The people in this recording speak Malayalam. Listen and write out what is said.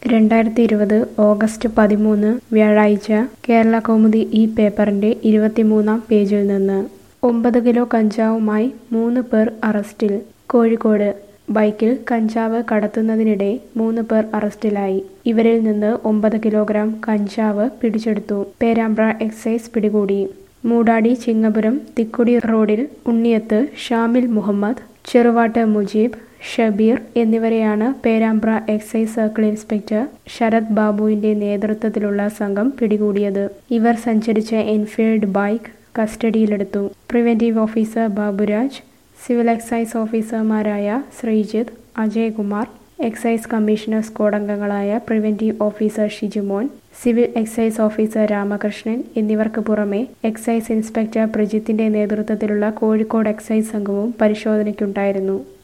രണ്ടായിരത്തി ഇരുപത് ഓഗസ്റ്റ് പതിമൂന്ന് വ്യാഴാഴ്ച കേരള കൗമുദി ഈ പേപ്പറിന്റെ ഇരുപത്തിമൂന്നാം പേജിൽ നിന്ന് ഒമ്പത് കിലോ കഞ്ചാവുമായി മൂന്ന് പേർ അറസ്റ്റിൽ കോഴിക്കോട് ബൈക്കിൽ കഞ്ചാവ് കടത്തുന്നതിനിടെ മൂന്ന് പേർ അറസ്റ്റിലായി ഇവരിൽ നിന്ന് ഒമ്പത് കിലോഗ്രാം കഞ്ചാവ് പിടിച്ചെടുത്തു പേരാമ്പ്ര എക്സൈസ് പിടികൂടി മൂടാടി ചിങ്ങപുരം തിക്കുടി റോഡിൽ ഉണ്ണിയത്ത് ഷാമിൽ മുഹമ്മദ് ചെറുവാട്ട് മുജീബ് ഷബീർ എന്നിവരെയാണ് Perambra excise circle inspector Sarath ബാബുവിന്റെ നേതൃത്വത്തിലുള്ള സംഘം പിടികൂടിയത് ഇവർ സഞ്ചരിച്ച എൻഫീൽഡ് ബൈക്ക് കസ്റ്റഡിയിലെടുത്തു preventive officer Baburaj civil excise ഓഫീസർമാരായ Sreejith Ajaykumar excise commissioner squad അംഗങ്ങളായ preventive officer Shijumon civil excise officer Ramakrishnan എന്നിവർക്ക് പുറമെ എക്സൈസ് ഇൻസ്പെക്ടർ പ്രജിത്തിന്റെ നേതൃത്വത്തിലുള്ള കോഴിക്കോട് എക്സൈസ് സംഘവും പരിശോധനയ്ക്കുണ്ടായിരുന്നു